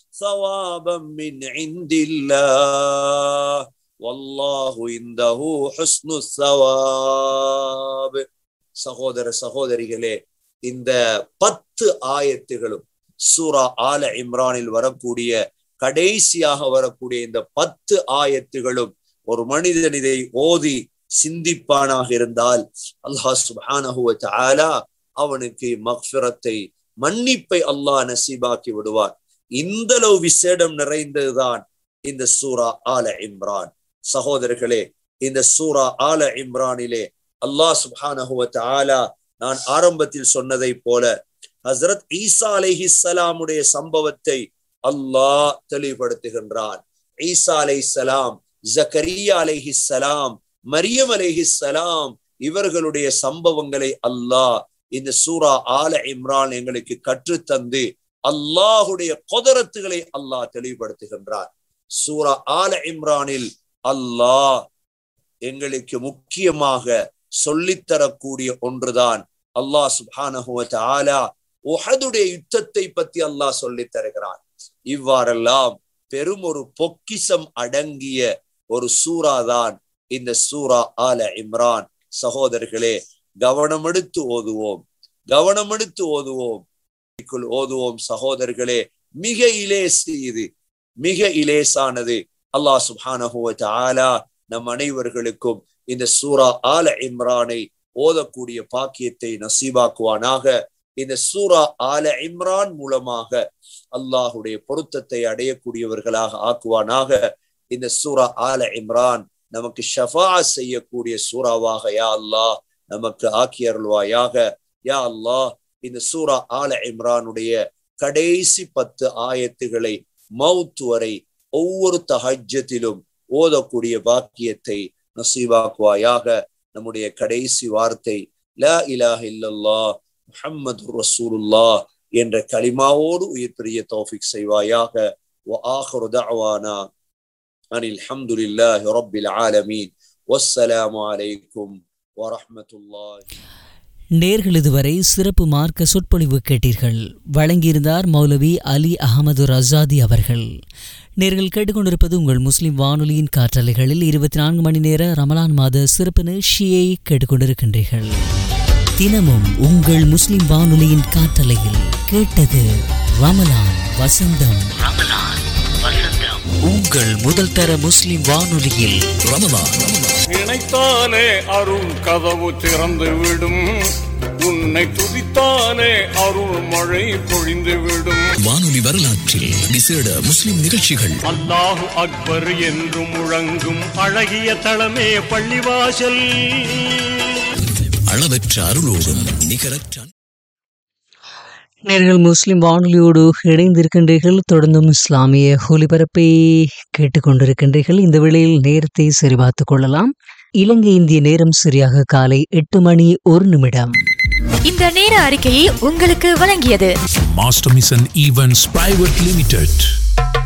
ثوابا من عند الله والله عنده حسن الثواب சகோதர சகோதரிகளே இந்த பத்து ஆயத்துகளும் சூரா ஆல இம்ரானில் வரக்கூடிய கடைசியாக வரக்கூடிய இந்த பத்து ஆயத்துகளும் ஒரு மனிதன் இதை ஓதி சிந்திப்பானாக இருந்தால் அல்லாஹ் சுப்ஹானஹு வ தஆலா அவனுக்கு மக்ஃபிரத்தை மன்னிப்பை அல்லாஹ் நசீபாக்கி விடுவார் இந்த அளவு விசேடம் நிறைந்ததுதான் இந்த சூரா ஆல இம்ரான் சகோதரர்களே இந்த சூரா ஆல இம்ரானிலே அல்லாஹ் சுப்ஹானஹு வ தஆலா நான் ஆரம்பத்தில் சொன்னதை போல ஹசரத் ஈசா அலைஹிஸ்ஸலாமுடைய சம்பவத்தை அல்லாஹ் தெளிவுபடுத்துகின்றான் ஈசா அலைஹிஸ்ஸலாம் ஜக்கரியா அலைஹிஸ்ஸலாம் மரியம் அலைஹிஸ்ஸலாம் இவர்களுடைய சம்பவங்களை அல்லாஹ் இந்த சூரா ஆல இம்ரான் எங்களுக்கு கற்றுத்தந்து அல்லாஹுடைய கொதரத்துகளை அல்லாஹ் தெளிவுபடுத்துகின்றார் சூரா ஆல இம்ரானில் அல்லாஹ் எங்களுக்கு முக்கியமாக சொல்லித்தரக்கூடிய ஒன்றுதான் அல்லாஹ் சுப்ஹானஹு வ தஆலா உஹதுடைய யுத்தத்தை பத்தி அல்லாஹ் சொல்லித் தருகிறான் இவ்வாறெல்லாம் பெரும் ஒரு பொக்கிசம் அடங்கிய ஒரு சூறாதான் இந்த சூரா ஆல இம்ரான் சகோதரர்களே கவனமெடுத்து ஓதுவோம் கவனமெடுத்து ஓதுவோம் ஓதுவோம் சகோதரர்களே மிக இலேசு இது மிக இலேசானது அல்லாஹ் சுப்ஹானஹு வ தஆலா நம் அனைவர்களுக்கும் இந்த சூரா ஆல இம்ரானை ஓதக்கூடிய பாக்கியத்தை நசீபாக்குவானாக இந்த சூரா ஆல இம்ரான் மூலமாக அல்லாஹுடைய பொருத்தத்தை அடையக்கூடியவர்களாக ஆக்குவானாக இந்த சூரா ஆல இம்ரான் நமக்கு ஷஃபா செய்யக்கூடிய சூறாவாக யா அல்லாஹ் நமக்கு ஆக்கி அருள்வாயாக யா அல்லாஹ் இந்த சூரா ஆல இம்ரானுடைய கடைசி பத்து ஆயத்துகளை மவுத் வரை ஒவ்வொரு தஹஜத்திலும் ஓதக்கூடிய பாக்கியத்தை நசீவாக்குவாயாக நம்முடைய கடைசி வார்த்தை லா இலாஹ இல்லல்லாஹ் முஹம்மது ரசூலுல்லா என்ற கலிமாவோடு உயிர் பெரிய தௌஃபிக் செய்வாயாக وآخر دعوانا أن الحمد لله رب العالمين والسلام عليكم ورحمة الله நேர்கள் இதுவரை சிறப்பு மார்க்க சொற்பொழிவு கேட்டீர்கள் வழங்கியிருந்தார் மௌலவி அலி அகமது ரசாதி அவர்கள் நேர்கள் கேட்டுக்கொண்டிருப்பது உங்கள் முஸ்லிம் வானொலியின் காற்றலைகளில் இருபத்தி நான்கு மணி நேர ரமலான் மாத சிறப்பு நிகழ்ச்சியை கேட்டுக்கொண்டிருக்கின்றீர்கள் தினமும் உங்கள் முஸ்லிம் வானொலியின் காற்றலையில் கேட்டது ரமலான் வசந்தம் ரமலான் வசந்தம் உங்கள் முதல் தர முஸ்லிம் வானொலியில் ரமலான் நினைத்தாலே அருள் கதவு திறந்து விடும் உன்னை துதித்தாலே அருள் மழை பொழிந்து விடும் வானொலி வரலாற்றில் விசேட முஸ்லிம் நிகழ்ச்சிகள் அல்லாஹு அக்பர் என்று முழங்கும் அழகிய தளமே பள்ளிவாசல் அளவற்ற அருளோடும் நிகரற்ற நேர்கள் முஸ்லிம் வானொலியோடு இணைந்திருக்கின்றீர்கள் தொடர்ந்தும் இஸ்லாமிய ஒலிபரப்பை கேட்டுக்கொண்டிருக்கின்றீர்கள் இந்த வேளையில் நேரத்தை சரிபார்த்துக் கொள்ளலாம் இலங்கை இந்திய நேரம் சரியாக காலை எட்டு மணி ஒரு நிமிடம் இந்த நேர அறிக்கையை உங்களுக்கு வழங்கியது Master Mission Events Private Limited.